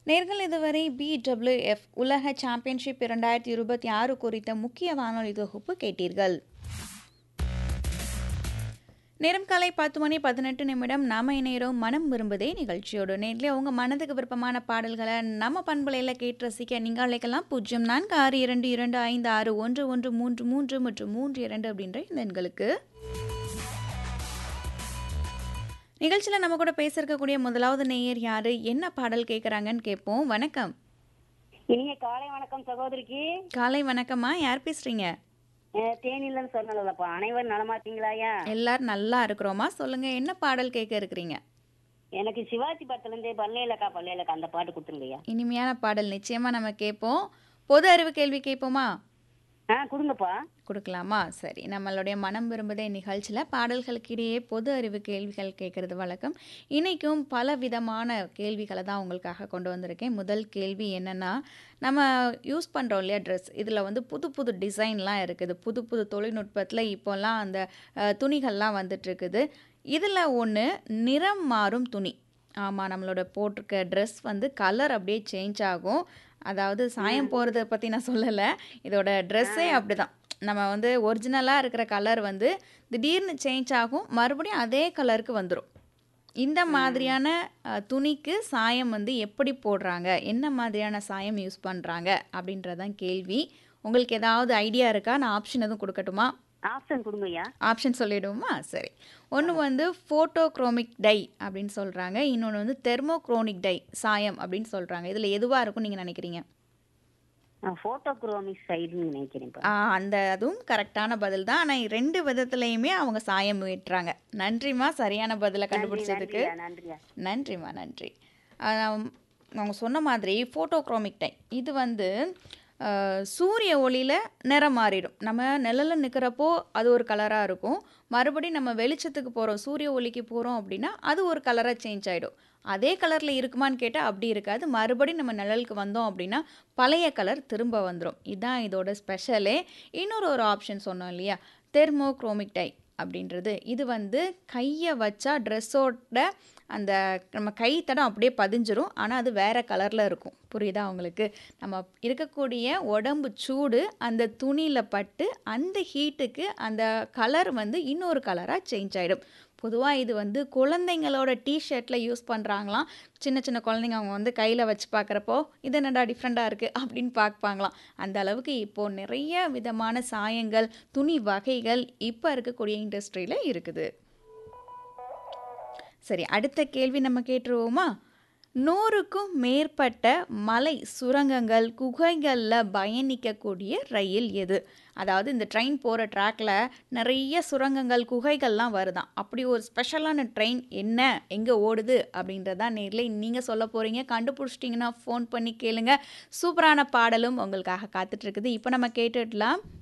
நேர்கள் இதுவரை பிடபிள்யூஎஃப் உலக சாம்பியன்ஷிப் இரண்டாயிரத்தி இருபத்தி ஆறு குறித்த முக்கிய வானொலி தொகுப்பு கேட்டீர்கள் நேரம் காலை பத்து மணி பதினெட்டு நிமிடம் நாம இணையரும் மனம் விரும்புதே நிகழ்ச்சியோடு நேரில் உங்கள் மனதுக்கு விருப்பமான பாடல்களை நம்ம பண்பலையில் கேட்டு ரசிக்க நீங்கள் அழைக்கலாம் பூஜ்ஜியம் நான்கு ஆறு இரண்டு இரண்டு ஐந்து ஆறு ஒன்று ஒன்று மூன்று மூன்று மற்றும் மூன்று இரண்டு அப்படின்ற இந்த எண்களுக்கு நிகழ்ச்சியில் நம்ம கூட பேச இருக்கக்கூடிய முதலாவது நேயர் யாரு என்ன பாடல் கேட்குறாங்கன்னு கேட்போம் வணக்கம் இனிய காலை வணக்கம் சகோதரிக்கு காலை வணக்கம்மா யார் பேசுறீங்க அஹ், தேனிலன்னு சொன்னலப்பா அனைவரும் நலமா இருக்கீங்களாயா எல்லாரும் நல்லா இருக்கிறோமா சொல்லுங்க என்ன பாடல் கேட்க இருக்கிறீங்க எனக்கு சிவாஜி படத்துல இருந்து பல்லேலக்கா பல்லேலக்கா அந்த பாட்டு கொடுத்துருங்கய்யா இனிமையான பாடல் நிச்சயமா நம்ம கேட்போம் பொது அறிவு கேள்வி கேட்போமா ஆ கொடுங்கப்பா கொடுக்கலாமா சரி நம்மளுடைய மனம் விரும்புதே நிகழ்ச்சியில் பாடல்களுக்கு இடையே பொது அறிவு கேள்விகள் கேட்கறது வழக்கம் இன்னைக்கும் பல விதமான கேள்விகளை தான் உங்களுக்காக கொண்டு வந்திருக்கேன் முதல் கேள்வி என்னென்னா நம்ம யூஸ் பண்ணுறோம் இல்லையா ட்ரெஸ் இதில் வந்து புது புது டிசைன்லாம் இருக்குது புது புது தொழில்நுட்பத்தில் இப்போல்லாம் அந்த அஹ், துணிகள்லாம் வந்துட்டுருக்குது இதில் ஒன்று நிறம் மாறும் துணி ஆமாம் நம்மளோட போட்டிருக்க ட்ரெஸ் வந்து கலர் அப்படியே சேஞ்ச் ஆகும் அதாவது சாயம் போகிறத பற்றி நான் சொல்லலை இதோட ட்ரெஸ்ஸே அப்படிதான் நம்ம வந்து ஒரிஜினலாக இருக்கிற கலர் வந்து திடீர்னு சேஞ்ச் ஆகும் மறுபடியும் அதே கலருக்கு வந்துடும் இந்த மாதிரியான அஹ், துணிக்கு சாயம் வந்து எப்படி போடுறாங்க என்ன மாதிரியான சாயம் யூஸ் பண்ணுறாங்க அப்படின்றதான் கேள்வி உங்களுக்கு ஏதாவது ஐடியா இருக்கா நான் ஆப்ஷன் எதுவும் கொடுக்கட்டுமா ஆப்ஷன் கொடுங்கய்யா ஆப்ஷன் சொல்லிடுவோமா சரி ஒன்று வந்து ஃபோட்டோக்ரோமிக் டை அப்படின்னு சொல்கிறாங்க இன்னொன்று வந்து தெர்மோக்ரோனிக் டை சாயம் அப்படின்னு சொல்கிறாங்க இதில் எதுவாக இருக்கும் நீங்கள் நினைக்கிறீங்க போட்டோ குரோமிக் சைடுன்னு நினைக்கிறேன்ப்பா ஆ, அந்த அதுவும் கரெக்டான பதில் தான் ஆனால் ரெண்டு விதத்துலையுமே அவங்க சாயம் ஏற்றுறாங்க நன்றிம்மா சரியான பதிலை கண்டுபிடிச்சதுக்கு நன்றியா நன்றியா நன்றிம்மா நன்றி ஆம், அவங்க சொன்ன மாதிரி ஃபோட்டோக்ரோமிக் டை இது வந்து அஹ், சூரிய ஒளியில் நிறம் மாறிடும் நம்ம நிழலில் நிற்கிறப்போ அது ஒரு கலராக இருக்கும் மறுபடியும் நம்ம வெளிச்சத்துக்கு போகிறோம் சூரிய ஒளிக்கு போகிறோம் அப்படின்னா அது ஒரு கலராக சேஞ்ச் ஆகிடும் அதே கலரில் இருக்குமான்னு கேட்டால் அப்படி இருக்காது மறுபடியும் நம்ம நிழலுக்கு வந்தோம் அப்படின்னா பழைய கலர் திரும்ப வந்துடும் இதுதான் இதோட ஸ்பெஷலே இன்னொரு ஒரு ஆப்ஷன் சொன்னோம் இல்லையா தெர்மோக்ரோமிக் டை அப்படின்றது இது வந்து கையை வச்சா ட்ரெஸ்ஸோட அந்த நம்ம கை தடம் அப்படியே பதிஞ்சிரும் ஆனால் அது வேற கலரில் இருக்கும் புரியுதா உங்களுக்கு நம்ம இருக்கக்கூடிய உடம்பு சூடு அந்த துணியில் பட்டு அந்த ஹீட்டுக்கு அந்த கலர் வந்து இன்னொரு கலராக சேஞ்ச் ஆகிடும் பொதுவாக இது வந்து குழந்தைங்களோட டிஷர்ட்டில் யூஸ் பண்ணுறாங்களாம் சின்ன சின்ன குழந்தைங்க அவங்க வந்து கையில் வச்சு பார்க்குறப்போ இது என்னடா டிஃப்ரெண்ட்டாக இருக்குது அப்படின்னு பார்ப்பாங்களாம் அந்த அளவுக்கு இப்போது நிறைய விதமான சாயங்கள் துணி வகைகள் இப்போ இருக்கக்கூடிய இண்டஸ்ட்ரியில் இருக்குது சரி அடுத்த கேள்வி நம்ம கேட்டுருவோமா நூறுக்கும் மேற்பட்ட மலை சுரங்கங்கள் குகைகளில் பயணிக்கக்கூடிய ரயில் எது அதாவது இந்த ட்ரெயின் போகிற ட்ராக்ல நிறைய சுரங்கங்கள் குகைகள்லாம் வருதாம் அப்படி ஒரு ஸ்பெஷலான ட்ரெயின் என்ன எங்கே ஓடுது அப்படின்றதான் நேரில் நீங்கள் சொல்ல போகிறீங்க கண்டுபிடிச்சிட்டிங்கன்னா ஃபோன் பண்ணி கேளுங்க சூப்பரான பாடலும் உங்களுக்காக காத்துட்ருக்குது இப்போ நம்ம கேட்டுடலாம்